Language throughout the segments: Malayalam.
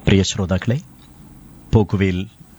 പ്രിയ ശ്രോതാക്കളെ പോക്കുവെയിൽ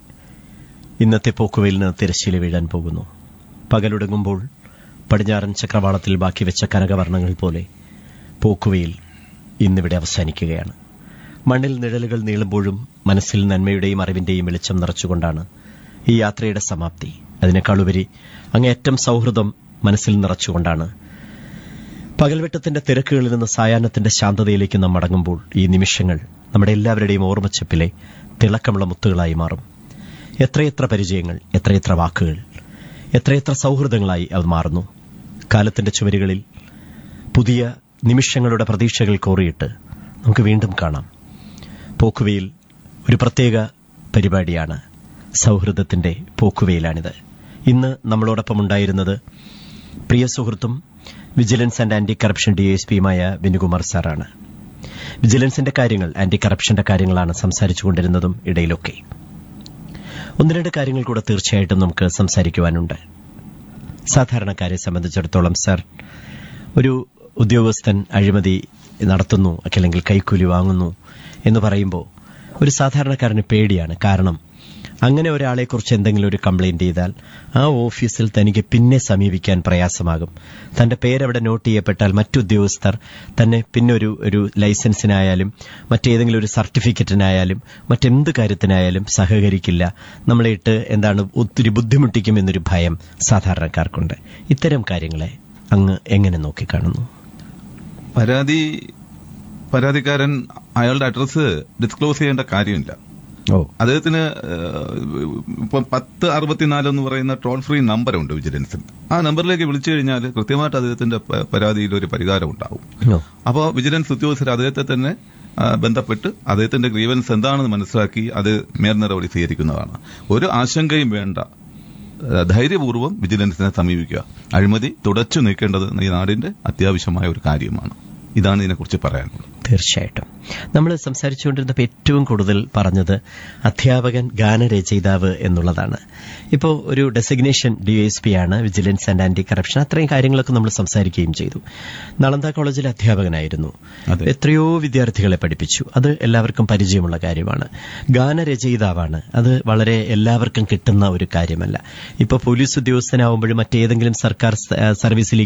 ഇന്നത്തെ പോക്കുവെയിലിന് തിരശ്ശീല വീഴാൻ പോകുന്നു പകലൊടുങ്ങുമ്പോൾ പടിഞ്ഞാറൻ ചക്രവാളത്തിൽ ബാക്കി വെച്ച കനകവർണ്ണങ്ങൾ പോലെ പോക്കുവെയിൽ ഇന്നിവിടെ അവസാനിക്കുകയാണ് മണ്ണിൽ നിഴലുകൾ നീളുമ്പോഴും മനസ്സിൽ നന്മയുടെയും അറിവിന്റെയും വെളിച്ചം നിറച്ചുകൊണ്ടാണ് ഈ യാത്രയുടെ സമാപ്തി അതിനേക്കാളുപരി അങ്ങേയറ്റം സൗഹൃദം മനസ്സിൽ നിറച്ചുകൊണ്ടാണ് പകൽവെട്ടത്തിന്റെ തിരക്കുകളിൽ നിന്ന് സായാഹ്നത്തിന്റെ ശാന്തതയിലേക്ക് നാം മടങ്ങുമ്പോൾ ഈ നിമിഷങ്ങൾ നമ്മുടെ എല്ലാവരുടെയും ഓർമ്മച്ചപ്പിലെ തിളക്കമുള്ള മുത്തുകളായി മാറും എത്രയെത്ര പരിചയങ്ങൾ എത്രയെത്ര വാക്കുകൾ എത്രയെത്ര സൗഹൃദങ്ങളായി അത് മാറുന്നു കാലത്തിന്റെ ചുവരുകളിൽ പുതിയ നിമിഷങ്ങളുടെ പ്രതീക്ഷകൾ കോറിയിട്ട് നമുക്ക് വീണ്ടും കാണാം പോക്കുവയിൽ ഒരു പ്രത്യേക പരിപാടിയാണ് സൗഹൃദത്തിന്റെ പോക്കുവയിലാണിത് ഇന്ന് നമ്മളോടൊപ്പം ഉണ്ടായിരുന്നത് പ്രിയ സുഹൃത്തും വിജിലൻസ് ആൻഡ് ആന്റി കറപ്ഷൻ ഡിഎസ്പിയുമായ വിനുകുമാർ സാറാണ് വിജിലൻസിന്റെ കാര്യങ്ങൾ ആന്റി കറപ്ഷന്റെ കാര്യങ്ങളാണ് സംസാരിച്ചുകൊണ്ടിരുന്നതും ഇടയിലൊക്കെ ഒന്ന് രണ്ട് കാര്യങ്ങൾ കൂടെ തീർച്ചയായിട്ടും നമുക്ക് സംസാരിക്കുവാനുണ്ട് സാധാരണക്കാരെ സംബന്ധിച്ചിടത്തോളം സർ ഒരു ഉദ്യോഗസ്ഥൻ അഴിമതി നടത്തുന്നു അല്ലെങ്കിൽ കൈക്കൂലി വാങ്ങുന്നു എന്ന് പറയുമ്പോൾ ഒരു സാധാരണക്കാരന് പേടിയാണ് കാരണം അങ്ങനെ ഒരാളെക്കുറിച്ച് എന്തെങ്കിലും ഒരു കംപ്ലൈന്റ് ചെയ്താൽ ആ ഓഫീസിൽ തനിക്ക് പിന്നെ സമീപിക്കാൻ പ്രയാസമാകും തന്റെ പേരവിടെ നോട്ട് ചെയ്യപ്പെട്ടാൽ മറ്റുദ്യോഗസ്ഥർ തന്നെ പിന്നെ ഒരു ഒരു ലൈസൻസിനായാലും മറ്റേതെങ്കിലും ഒരു സർട്ടിഫിക്കറ്റിനായാലും മറ്റെന്ത് കാര്യത്തിനായാലും സഹകരിക്കില്ല നമ്മളെ ഇട്ട് എന്താണ് ഒത്തിരി ബുദ്ധിമുട്ടിക്കും എന്നൊരു ഭയം സാധാരണക്കാർക്കുണ്ട് ഇത്തരം കാര്യങ്ങളെ അങ്ങ് എങ്ങനെ നോക്കിക്കാണുന്നു പരാതി പരാതിക്കാരൻ അയാളുടെ അഡ്രസ്സ് ഡിസ്ക്ലോസ് ചെയ്യേണ്ട കാര്യമില്ല ഓ അദ്ദേഹത്തിന് ഏഹ്, ഇപ്പം പത്ത് അറുപത്തിനാല് എന്ന് പറയുന്ന ടോൾ ഫ്രീ നമ്പറുണ്ട് വിജിലൻസിൽ ആ നമ്പറിലേക്ക് വിളിച്ചു കഴിഞ്ഞാൽ കൃത്യമായിട്ട് അദ്ദേഹത്തിന്റെ പ- പരാതിയിൽ ഒരു പരിഹാരം ഉണ്ടാവും ഓ അപ്പോൾ വിജിലൻസ് ഉദ്യോഗസ്ഥർ അദ്ദേഹത്തെ തന്നെ ആ, ബന്ധപ്പെട്ട് അദ്ദേഹത്തിന്റെ ഗ്രീവൻസ് എന്താണെന്ന് മനസ്സിലാക്കി അത് മേൽനടപടി സ്വീകരിക്കുന്നതാണ് ഒരു ആശങ്കയും വേണ്ട ആ, ധൈര്യപൂർവ്വം വിജിലൻസിനെ സമീപിക്കുക അഴിമതി തുടച്ചു നീക്കേണ്ടത് ഈ നാടിന്റെ അത്യാവശ്യമായ ഒരു കാര്യമാണ് ഇതാണ് ഇതിനെക്കുറിച്ച് പറയാനുള്ളത് തീർച്ചയായിട്ടും നമ്മൾ സംസാരിച്ചുകൊണ്ടിരുന്നപ്പോൾ ഏറ്റവും കൂടുതൽ പറഞ്ഞത് അധ്യാപകൻ ഗാനരചയിതാവ് എന്നുള്ളതാണ് ഇപ്പോൾ ഒരു ഡെസിഗ്നേഷൻ ഡിഎസ്പി ആണ് വിജിലൻസ് ആൻഡ് ആന്റി കറപ്ഷൻ അത്രയും കാര്യങ്ങളൊക്കെ നമ്മൾ സംസാരിക്കുകയും ചെയ്തു നളന്ദ കോളേജിലെ അധ്യാപകനായിരുന്നു അതെ. എത്രയോ വിദ്യാർത്ഥികളെ പഠിപ്പിച്ചു അത് എല്ലാവർക്കും പരിചയമുള്ള കാര്യമാണ് ഗാനരചയിതാവാണ് അത് വളരെ എല്ലാവർക്കും കിട്ടുന്ന ഒരു കാര്യമല്ല ഇപ്പോൾ പോലീസ് ഉദ്യോഗസ്ഥനാവുമ്പോഴും മറ്റേതെങ്കിലും സർക്കാർ സ- സർവീസിലേക്ക്